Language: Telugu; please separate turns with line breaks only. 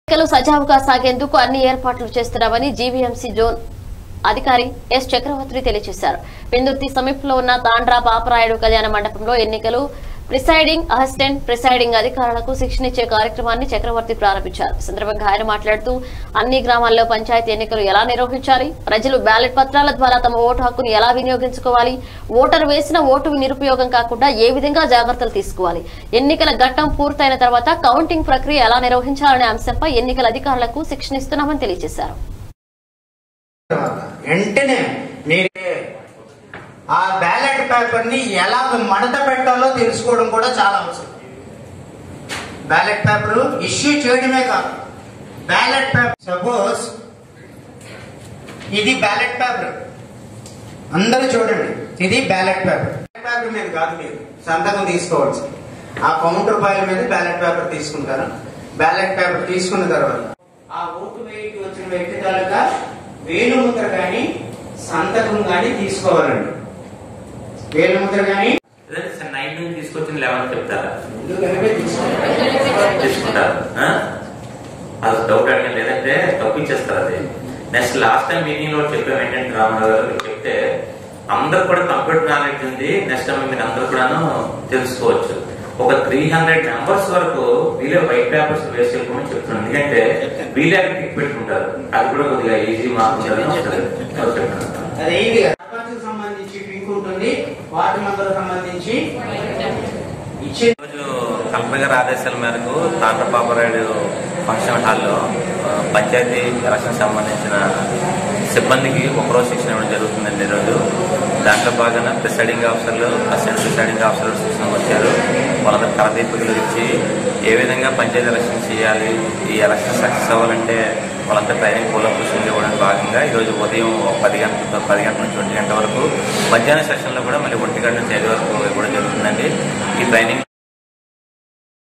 ఎన్నికలు సజావుగా సాగేందుకు అన్ని ఏర్పాట్లు చేస్తున్నామని జీవీఎంసీ జోన్ అధికారి ఎస్ చక్రవర్తి తెలియజేశారు పెందుర్తి సమీపంలో ఉన్న తాండ్రా పాపరాయుడు కళ్యాణ మండపంలో ఎన్నికలు ప్రిసైడింగ్ అసిస్టెంట్ ప్రిసైడింగ్ అధికారులకు శిక్షణ ఇచ్చే కార్యక్రమాన్ని చక్రవర్తి ప్రారంభించారు ఈ సందర్భంగా ఆయన మాట్లాడుతూ అన్ని గ్రామాల్లో పంచాయతీ ఎన్నికలు ఎలా నిర్వహించాలి ప్రజలు బ్యాలెట్ పత్రాల ద్వారా తమ ఓటు హక్కును ఎలా వినియోగించుకోవాలి ఓటరు వేసిన ఓటు నిరుపయోగం కాకుండా ఏ విధంగా జాగ్రత్తలు తీసుకోవాలి ఎన్నికల ఘట్టం పూర్తయిన తర్వాత కౌంటింగ్ ప్రక్రియ ఎలా నిర్వహించాలనే అంశంపై ఎన్నికల అధికారులకు శిక్షణ ఇస్తున్నామని తెలియజేశారు
వెంటనే మీరు ఆ బ్యాలెట్ పేపర్ ని ఎలా మడత పెట్టాలో తెలుసుకోవడం కూడా చాలా అవసరం బ్యాలెట్ పేపర్ ఇష్యూ చేయడమే కాదు బ్యాలెట్ పేపర్ సపోజ్ ఇది బ్యాలెట్ పేపర్ అందరూ చూడండి ఇది బ్యాలెట్ పేపర్ పేపర్ మీద కాదు మీరు సంతకం తీసుకోవచ్చు ఆ కౌంటర్ ఫైల్ మీద బ్యాలెట్ పేపర్ తీసుకుంటారు బ్యాలెట్ పేపర్ తీసుకున్న తర్వాత ఆ ఓటు వేయకి వచ్చిన వ్యక్తి తాలూకా వేలుముద్ర కానీ సంతకం కానీ తీసుకోవాలండి వేలుముద్ర కానీ
లేదంటే సార్ నైన్ నుంచి తీసుకొచ్చిన లెవెన్ చెప్తారా
ఎందుకంటే తీసుకోవాలి
తీసుకుంటారు ఆ? అది డౌట్ అడిగిన లేదంటే తప్పించేస్తారు అది నెక్స్ట్ లాస్ట్ టైం మీటింగ్ లో చెప్పాం ఏంటంటే రామారావు గారు మీరు చెప్తే అందరు కూడా కంప్యూటర్ నాలెడ్జ్ ఉంది నెక్స్ట్ టైం మీరు అందరు కూడాను తెలుసుకోవచ్చు ఒక త్రీ హండ్రెడ్ మెంబర్స్ వరకు వీళ్ళే వైట్ పేపర్స్ వేసి చెప్పమని చెప్తున్నాను ఎందుకంటే వీళ్ళే టిక్ పెట్టుకుంటారు అది కూడా కొద్దిగా ఈజీ మార్క్
అది ఏంటి సర్పంచ్కి సంబంధించి పింక్ ఉంటుంది వార్డు మెంబర్ సంబంధించి ఇచ్చే
ఈరోజు కలెక్టర్ గారి ఆదేశాల మేరకు తాండ్రపాపరాయుడు ఫంక్షన్ హాల్లో ఆ, పంచాయతీ ఎలక్షన్ సంబంధించిన సిబ్బందికి ఒకరోజు శిక్షణ ఇవ్వడం జరుగుతుందండి ఈరోజు దాంట్లో భాగంగా ప్రిసైడింగ్ ఆఫీసర్లు అసిస్టెంట్ ప్రిసైడింగ్ ఆఫీసర్లు శిక్షణ వచ్చారు వాళ్ళందరూ కరదీపికలు ఇచ్చి ఏ విధంగా పంచాయతీ ఎలక్షన్ చేయాలి ఈ ఎలక్షన్ సక్సెస్ అవ్వాలంటే వాళ్ళంతా ట్రైనింగ్ పూల పుష్టింగ్ ఇవ్వడానికి భాగంగా ఈరోజు ఉదయం పది గంటల పది గంటల నుంచి ఒంటి గంట వరకు మధ్యాహ్న సెషన్లో కూడా మళ్ళీ ఒంటి గంట నుంచి ఐదు వరకు ఇవ్వడం జరుగుతుందండి ఈ ట్రైనింగ్